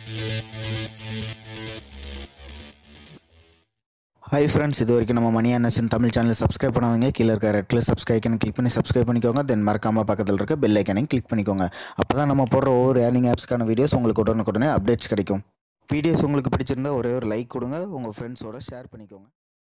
hi friends இது வரைக்கும் நம்ம மணி அன்னசன் தமிழ் சேனல் சப்ஸ்கிரைப் பண்ணாதீங்க கீழே இருக்க ரெட் கலர் சப்ஸ்கிரைக்கனை கிளிக் பண்ணி சப்ஸ்கிரைப் பண்ணிக்கோங்க தென் மறக்காமல் பக்கத்தில் இருக்க பெல் ஐக்கனையும் கிளிக் பண்ணிக்கோங்க அப்போ தான் நம்ம போடுற ஒவ்வொரு ஏர்னிங் ஆப்ஸ்க்கான வீடியோஸ் உங்களுக்கு உடனுக்குடனே அப்டேட்ஸ் கிடைக்கும் வீடியோஸ் உங்களுக்கு பிடிச்சிருந்தா ஒரே ஒரு லைக் கொடுங்க உங்கள் ஃப்ரெண்ட்ஸோட ஷேர் பண்ணிக்கோங்க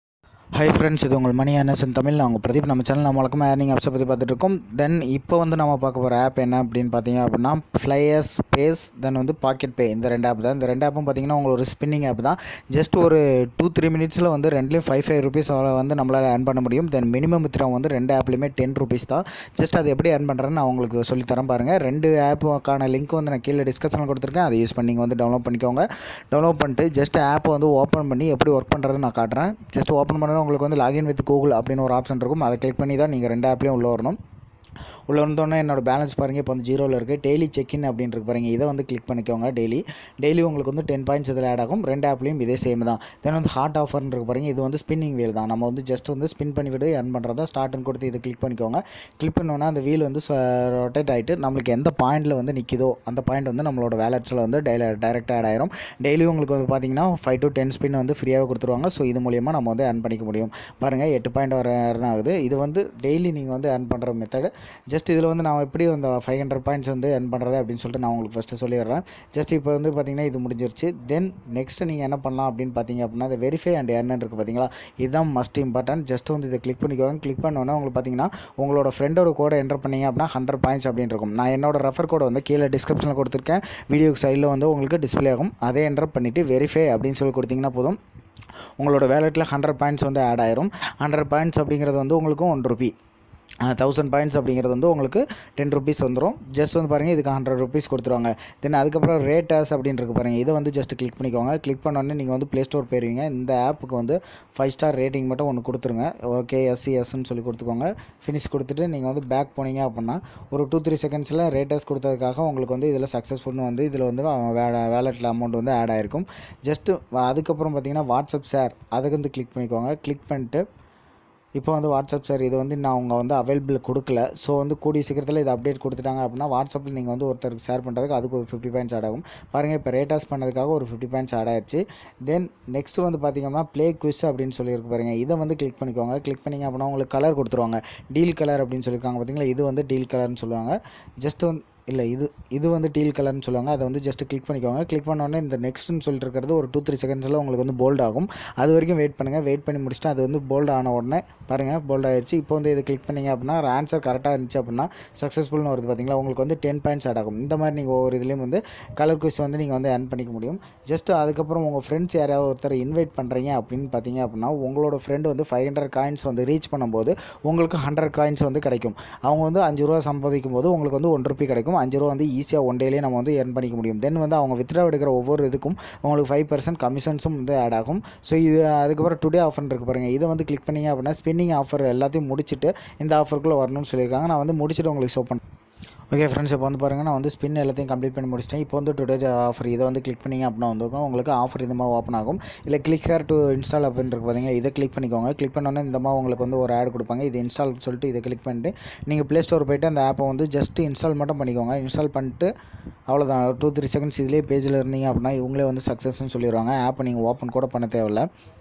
ஹாய் ஃப்ரெண்ட்ஸ் இது உங்கள் மணி அன்னசன் தமிழ் நான் உங்கள் பிரதீப் நம்ம சேனல் நம்ம வழக்கமாக ஏர்னிங் ஆப்ஸை பற்றி பார்த்துட்டு இருக்கோம் தென் இப்போ வந்து நம்ம பார்க்க போகிற ஆப் என்ன அப்படின்னு பார்த்தீங்க அப்படின்னா ஃப்ளையர்ஸ் ஸ்பேஸ் தென் வந்து பாக்கெட் பே இந்த ரெண்டு ஆப் தான் இந்த ரெண்டு ஆப்பும் பார்த்தீங்கன்னா உங்களுக்கு ஒரு ஸ்பின்னிங் ஆப் தான் ஜஸ்ட் ஒரு டூ த்ரீ மினிட்ஸில் வந்து ரெண்டுலேயும் ஃபைவ் ஃபைவ் ருபீஸ் வந்து நம்மளால் ஏர்ன் பண்ண முடியும் தென் மினிமம் வித்ரா வந்து ரெண்டு ஆப்லேயுமே டென் ருபீஸ் தான் ஜஸ்ட் அது எப்படி ஏர்ன் பண்ணுறேன்னு நான் உங்களுக்கு சொல்லித்தரேன் பாருங்கள் ரெண்டு ஆப்புக்கான லிங்க் வந்து நான் கீழே டிஸ்கிரிப்ஷனில் கொடுத்துருக்கேன் அதை யூஸ் பண்ணி நீங்கள் வந்து டவுன்லோட் பண்ணிக்கோங்க டவுன்லோட் பண்ணிட்டு ஜஸ்ட் ஆப்பை வந்து ஓப்பன் பண்ணி எப்படி ஒர்க் பண்ணுறதுன்னு நான் காட்டுறேன் ஜஸ்ட் ஓப்பன் பண்ணால் உங்களுக்கு வந்து லாகின் வித் கூகுள் அப்படின்னு ஒரு ஆப்ஷன் இருக்கும் அதை கிளிக் பண்ணி தான் நீங்கள் ரெண்டு ஆப்லேயும் உள்ளே வரணும் உள்ளே வந்தோடனே என்னோட பேலன்ஸ் பாருங்கள் இப்போ வந்து ஜீரோவில் இருக்குது டெய்லி செக்இன் அப்படின்னு இருக்கு பாருங்கள் இதை வந்து கிளிக் பண்ணிக்கோங்க டெய்லி டெய்லி உங்களுக்கு வந்து டென் பாயிண்ட்ஸ் இதில் ஆட் ஆகும் ரெண்டு ஆப்லேயும் இதே சேம் தான் தென் வந்து ஹாட் ஆஃபர்னு இருக்கு பாருங்கள் இது வந்து ஸ்பின்னிங் வீல் தான் நம்ம வந்து ஜஸ்ட் வந்து ஸ்பின் பண்ணிவிட்டு earn பண்ணுறதா ஸ்டார்ட்னு கொடுத்து இதை கிளிக் பண்ணிக்கோங்க கிளிக் பண்ணோன்னா அந்த வீல் வந்து ரொட்டேட் ஆகிட்டு நம்மளுக்கு எந்த பாயிண்டில் வந்து நிற்கிதோ அந்த பாயிண்ட் வந்து நம்மளோட வேலட்ஸில் வந்து டெய்லி டைரெக்டாக ஆட் ஆயிரும் டெய்லி உங்களுக்கு வந்து பார்த்தீங்கன்னா ஃபைவ் டு டென் ஸ்பின் வந்து ஃப்ரீயாகவே கொடுத்துருவாங்க ஸோ இது மூலியமாக நம்ம வந்து earn பண்ணிக்க முடியும் பாருங்கள் எட்டு பாயிண்ட் வர earn ஆகுது இது வந்து டெய்லி நீங்கள் வந்து earn பண்ணுற மெத்தடு ஜஸ்ட் இதில் வந்து நான் எப்படி அந்த ஃபைவ் ஹண்ட்ரட் பாயிண்ட்ஸ் வந்து earn பண்ணுறது அப்படின்னு சொல்லிட்டு நான் உங்களுக்கு ஃபஸ்ட்டு சொல்லிடுறேன் ஜஸ்ட் இப்போ வந்து பார்த்தீங்கன்னா இது முடிஞ்சிருச்சு தென் நெக்ஸ்ட் நீங்கள் என்ன பண்ணலாம் அப்படின்னு பார்த்தீங்க அப்படின்னா இந்த வெரிஃபை அண்ட் earn இருக்குது பார்த்தீங்களா இதுதான் மஸ்ட் இம்பார்ட்டன்ட் ஜஸ்ட் வந்து இதை கிளிக் பண்ணிக்கோங்க கிளிக் பண்ணோன்னே உங்களுக்கு பார்த்தீங்கன்னா உங்களோட ஃப்ரெண்டோட கோடை என்டர் பண்ணீங்க அப்படின்னா ஹண்ட்ரட் பாயிண்ட்ஸ் அப்படின்னு இருக்கும் நான் என்னோட ரெஃபர் கோடை வந்து கீழே டிஸ்கிரிப்ஷனில் கொடுத்துருக்கேன் வீடியோக்கு சைடில் வந்து உங்களுக்கு டிஸ்ப்ளே ஆகும் அதை என்டர் பண்ணிவிட்டு வெரிஃபை அப்படின்னு சொல்லி கொடுத்தீங்கன்னா போதும் உங்களோட வேலெட்டில் ஹண்ட்ரட் பாயிண்ட்ஸ் வந்து ஆட் ஆயிரும் ஹண்ட்ரட் பாயிண்ட்ஸ் அப்படிங்கிறது வந்து உங்களுக்கு ஒன் ருபி தௌசண்ட் பாயிண்ட்ஸ் அப்படிங்கிறது வந்து உங்களுக்கு டென் ருபீஸ் வந்துடும் ஜஸ்ட் வந்து பாருங்கள் இதுக்கு ஹண்ட்ரட் ருபீஸ் கொடுத்துருவாங்க தென் அதுக்கப்புறம் ரேட்டர்ஸ் அப்படின்னு இருக்கு பாருங்கள் இதை வந்து ஜஸ்ட் கிளிக் பண்ணிக்கோங்க கிளிக் பண்ணோடனே நீங்கள் வந்து ப்ளே ஸ்டோர் போயிருவீங்க இந்த ஆப்புக்கு வந்து ஃபைவ் ஸ்டார் ரேட்டிங் மட்டும் ஒன்று கொடுத்துருங்க ஓகே எஸ்சி எஸ்ன்னு சொல்லி கொடுத்துக்கோங்க ஃபினிஷ் கொடுத்துட்டு நீங்கள் வந்து பேக் போனீங்க அப்படின்னா ஒரு டூ த்ரீ செகண்ட்ஸில் ரேட்டர்ஸ் கொடுத்ததுக்காக உங்களுக்கு வந்து இதில் சக்ஸஸ்ஃபுல்னு வந்து இதில் வந்து வே வேலெட்டில் அமௌண்ட் வந்து ஆட் ஆயிருக்கும் ஜஸ்ட்டு அதுக்கப்புறம் பார்த்தீங்கன்னா வாட்ஸ்அப் ஷேர் அதுக்கு வந்து கிளிக் பண்ணிக்கோங்க கிளிக் பண்ணிட்டு இப்போ வந்து வாட்ஸ்அப் சார் இது வந்து நான் அவங்க வந்து அவைலபிள் கொடுக்கல ஸோ வந்து கூடிய சீக்கிரத்தில் இது அப்டேட் கொடுத்துட்டாங்க அப்படின்னா வாட்ஸ்அப்பில் நீங்கள் வந்து ஒருத்தருக்கு ஷேர் பண்ணுறதுக்கு அதுக்கு ஒரு ஃபிஃப்டி பாயிண்ட்ஸ் ஆட் ஆகும் பாருங்கள் இப்போ ரேட்டாஸ் பண்ணதுக்காக ஒரு ஃபிஃப்டி பாயிண்ட்ஸ் ஆட் ஆயிடுச்சு தென் நெக்ஸ்ட் வந்து பார்த்தீங்கன்னா ப்ளே குவிஸ் அப்படின்னு சொல்லியிருக்கு பாருங்க இதை வந்து கிளிக் பண்ணிக்கோங்க கிளிக் பண்ணிங்க அப்படின்னா உங்களுக்கு கலர் கொடுத்துருவாங்க டீல் கலர் அப்படின்னு சொல்லியிருக்காங்க பார்த்தீங்களா இது வந்து டீல் கலர்னு சொல்லுவாங்க ஜஸ்ட் வந்து இல்லை இது இது வந்து டீல் கலர்னு சொல்லுவாங்க அதை வந்து ஜஸ்ட் கிளிக் பண்ணிக்கோங்க கிளிக் பண்ணோடனே இந்த நெக்ஸ்ட்னு சொல்லிட்டு இருக்கிறது ஒரு டூ த்ரீ செகண்ட்ஸில் உங்களுக்கு வந்து போல்ட் ஆகும் அது வரைக்கும் வெயிட் பண்ணுங்கள் வெயிட் பண்ணி முடிச்சுட்டு அது வந்து போல்ட் ஆன உடனே பாருங்கள் போல்ட் ஆயிடுச்சு இப்போ வந்து இதை கிளிக் பண்ணிங்க அப்படின்னா ஆன்சர் கரெக்டாக இருந்துச்சு அப்படின்னா சக்ஸஸ்ஃபுல்னு வருது பார்த்தீங்களா உங்களுக்கு வந்து டென் பாயிண்ட்ஸ் ஆட் ஆகும் இந்த மாதிரி நீங்கள் ஒவ்வொரு இதுலேயும் வந்து கலர் குவிஸ் வந்து நீங்கள் வந்து earn பண்ணிக்க முடியும் ஜஸ்ட் அதுக்கப்புறம் உங்கள் ஃப்ரெண்ட்ஸ் யாராவது ஒருத்தர் இன்வைட் பண்ணுறீங்க அப்படின்னு பார்த்தீங்க அப்படின்னா உங்களோட ஃப்ரெண்டு வந்து ஃபைவ் ஹண்ட்ரட் காயின்ஸ் வந்து ரீச் பண்ணும்போது உங்களுக்கு ஹண்ட்ரட் காயின்ஸ் வந்து கிடைக்கும் அவங்க வந்து அஞ்சு ரூபா சம்பாதிக்கும் போது உங்களுக்கு வந்து ஒன் ருபி கிடைக்கும் அஞ்சு ரூபா வந்து ஈஸியாக ஒன் டேலேயே நம்ம வந்து earn பண்ணிக்க முடியும் தென் வந்து அவங்க வித்ரா எடுக்கிற ஒவ்வொரு இதுக்கும் உங்களுக்கு ஃபைவ் பர்சன்ட் கமிஷன்ஸும் வந்து ஆட் ஆகும் ஸோ இது அதுக்கப்புறம் டுடே ஆஃபர் இருக்கு பாருங்கள் இதை வந்து கிளிக் பண்ணீங்க அப்படின்னா ஸ்பின்னிங் ஆஃபர் எல்லாத்தையும் முடிச்சுட்டு இந்த ஆஃபருக்குள்ளே வரணும்னு சொல்லியிருக்காங்க நான் வந்து முடிச்சுட்டு உங்களுக்கு ஷோ பண்ணேன் ஓகே ஃப்ரெண்ட்ஸ் இப்போ வந்து பாருங்கள் நான் வந்து ஸ்பின் எல்லாத்தையும் கம்ப்ளீட் பண்ணி முடிச்சிட்டேன் இப்போ வந்து டுடே ஆஃபர் இதை வந்து கிளிக் பண்ணிங்க அப்படின்னா வந்து உங்களுக்கு ஆஃபர் இந்த மாதிரி ஓப்பன் ஆகும் இல்லை கிளிக் ஹேர் டு இன்ஸ்டால் அப்படின்னு இருக்கு பார்த்தீங்கன்னா இதை கிளிக் பண்ணிக்கோங்க கிளிக் பண்ணோன்னே இந்த மாதிரி உங்களுக்கு வந்து ஒரு ஆட் கொடுப்பாங்க இது இன்ஸ்டால் சொல்லிட்டு இதை கிளிக் பண்ணிட்டு நீங்கள் ப்ளே ஸ்டோர் போயிட்டு அந்த ஆப்பை வந்து ஜஸ்ட் இன்ஸ்டால் மட்டும் பண்ணிக்கோங்க இன்ஸ்டால் பண்ணிட்டு அவ்வளோதான் டூ த்ரீ செகண்ட்ஸ் இதிலே பேஜில் இருந்தீங்க அப்படின்னா இவங்களே வந்து சக்ஸஸ்ன்னு சொல்லிடுவாங்க ஆப்பை நீங்கள் ஓப்பன் கூட பண்ண தேவையில்ல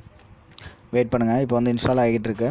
வெயிட் பண்ணுங்கள் இப்போ வந்து இன்ஸ்டால் ஆகிட்டு இருக்கு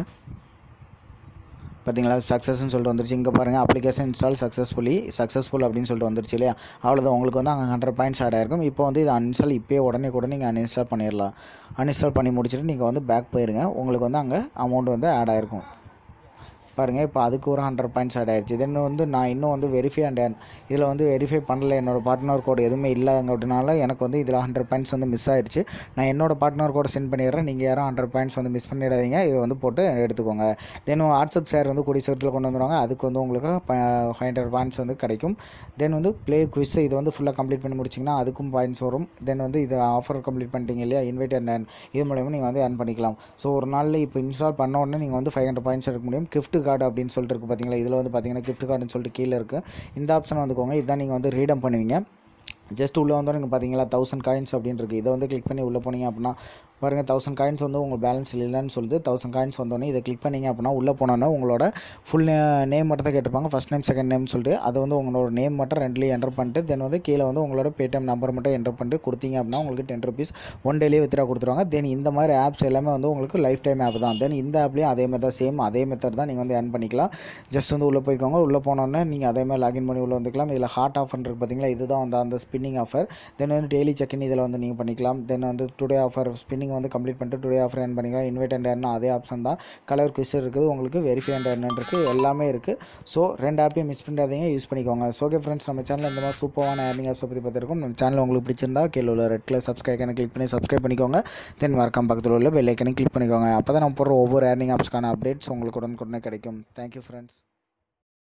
பார்த்தீங்களா சக்ஸஸ்ன்னு சொல்லிட்டு வந்துருச்சு இங்கே பாருங்கள் அப்ளிகேஷன் இன்ஸ்டால் சக்ஸஸ்ஃபுல்லி சக்ஸஸ்ஃபுல் அப்படின்னு சொல்லிட்டு வந்துருச்சு இல்லையா அவ்வளோதான் உங்களுக்கு வந்து அங்கே ஹண்ட்ரட் பாயிண்ட்ஸ் ஆட் ஆயிருக்கும் இப்போ வந்து இது அன்இன்ஸ்டால் இப்போயே உடனே கூட நீங்கள் அன்இன்ஸ்டால் பண்ணிடலாம் அன்இன்ஸ்டால் பண்ணி முடிச்சுட்டு நீங்கள் வந்து பேக் போயிருங்க உங்களுக்கு வந்து அங்கே அமௌண்ட் வந்து ஆட் ஆயிருக்கும் பாருங்கள் இப்போ அதுக்கு ஒரு ஹண்ட்ரட் பாயிண்ட்ஸ் ஆட் ஆயிடுச்சு தென் வந்து நான் இன்னும் வந்து வெரிஃபை அண்ட் ஏர்ன் இதில் வந்து வெரிஃபை பண்ணல என்னோட பார்ட்னர் கோட் எதுவுமே இல்லாதங்கிறதுனால எனக்கு வந்து இதில் ஹண்ட்ரட் பாயிண்ட்ஸ் வந்து மிஸ் ஆயிடுச்சு நான் என்னோட பார்ட்னர் கோடை சென்ட் பண்ணிடுறேன் நீங்கள் யாரும் ஹண்ட்ரட் பாயிண்ட்ஸ் வந்து மிஸ் பண்ணிடாதீங்க இதை வந்து போட்டு எடுத்துக்கோங்க தென் வாட்ஸ்அப் ஷேர் வந்து கூடிய சீக்கிரத்தில் கொண்டு வந்துடுவாங்க அதுக்கு வந்து உங்களுக்கு ஃபைவ் ஹண்ட்ரட் பாயிண்ட்ஸ் வந்து கிடைக்கும் தென் வந்து ப்ளே குவிஸ் இது வந்து ஃபுல்லாக கம்ப்ளீட் பண்ணி முடிச்சிங்கன்னா அதுக்கும் பாயிண்ட்ஸ் வரும் தென் வந்து இது ஆஃபர் கம்ப்ளீட் பண்ணிட்டீங்க இல்லையா இன்வைட் அண்ட் ஏர்ன் இது மூலயமா நீங்கள் வந்து ஏர்ன் பண்ணிக்கலாம் ஸோ ஒரு நாளில் இப்போ இன்ஸ்டால் பண்ண உடனே நீங்கள் வந்து ஃபைவ் ஹண்ட்ரட் பாயிண்ட்ஸ் எடுக்க முடியும் கிஃப்ட் கார்டு அப்படின்னு சொல்லிட்டு இருக்குது பார்த்தீங்களா இதில் வந்து பார்த்தீங்கன்னா கிஃப்ட் கார்டுன்னு சொல்லிட்டு கீழே இருக்குது இந்த ஆப்ஷன் வந்துக்கோங்க இதுதான் நீங்கள் வந்து ரீடம் பண்ணுவீங்க ஜஸ்ட் உள்ளே வந்தோம் நீங்கள் பார்த்தீங்களா தௌசண்ட் காயின்ஸ் அப்படின்னு இருக்குது இதை வந்து கிளிக் பண்ணி உள்ளே போனீங்க அப்படின்னா பாருங்கள் தௌசண்ட் காயின்ஸ் வந்து உங்கள் பேலன்ஸ் இல்லைன்னு சொல்லுது தௌசண்ட் காயின்ஸ் வந்தோடனே இதை கிளிக் பண்ணிங்க அப்படின்னா உள்ளே போனோன்னே உங்களோட ஃபுல் நேம் மட்டும் தான் கேட்டிருப்பாங்க ஃபஸ்ட் நேம் செகண்ட் நேம் சொல்லிட்டு அதை வந்து உங்களோட நேம் மட்டும் ரெண்டுலேயும் என்டர் பண்ணிட்டு தென் வந்து கீழே வந்து உங்களோட பேடிஎம் நம்பர் மட்டும் என்டர் பண்ணிட்டு கொடுத்தீங்க அப்படின்னா உங்களுக்கு டென் ருபீஸ் ஒன் டேலேயே வித்ரா கொடுத்துருவாங்க தென் இந்த மாதிரி ஆப்ஸ் எல்லாமே வந்து உங்களுக்கு லைஃப் டைம் ஆப் தான் தென் இந்த ஆப்லேயும் அதே மாதிரி தான் சேம் அதே மெத்தட் தான் நீங்கள் வந்து ஏர்ன் பண்ணிக்கலாம் ஜஸ்ட் வந்து உள்ளே போய்க்கோங்க உள்ளே போனோன்னே நீங்கள் அதே மாதிரி லாகின் பண்ணி உள்ளே வந்துக்கலாம் இதில் ஹாட் ஆஃபர் இருக்குது பார்த்தீங்களா இதுதான் வந்து அந்த ஸ்பின்னிங் ஆஃபர் தென் வந்து டெய்லி செக்இன் இதில் வந்து நீங்கள் பண்ணிக்கலாம் தென் வந்து டுடே ஆஃபர் ஸ்பின்னிங் வந்து கம்ப்ளீட் பண்ணிட்டு டுடே ஆஃபர் ஏர்ன் பண்ணிக்கலாம் இன்வைட் அண்ட் ஏர்னா அதே ஆப்ஷன் தான் கலர் குவிஸ் இருக்குது உங்களுக்கு வெரிஃபை அண்ட் ஏர்ன் இருக்குது எல்லாமே இருக்குது ஸோ ரெண்டு ஆப்பையும் மிஸ் பண்ணிடாதீங்க யூஸ் பண்ணிக்கோங்க ஸோ ஓகே ஃப்ரெண்ட்ஸ் நம்ம சேனலில் இந்த மாதிரி சூப்பரான ஏர்னிங் ஆப்ஸை பற்றி பார்த்துருக்கோம் நம்ம சேனல் உங்களுக்கு பிடிச்சிருந்தா கீழே உள்ள ரெட் கலர் சப்ஸ்கிரைப் கிளிக் பண்ணி சப்ஸ்கிரைப் பண்ணிக்கோங்க தென் மறக்காம பக்கத்தில் உள்ள பெல் ஐக்கனை கிளிக் பண்ணிக்கோங்க அப்போ தான் நம்ம போடுற ஒவ்வொரு ஏர்னிங் ஆப்ஸ்க்கான அப்டேட்ஸ் உங்களுக்கு உடனுக்குடனே கிடைக்கும் தேங்க்யூ ஃப்ரெண்ட்ஸ்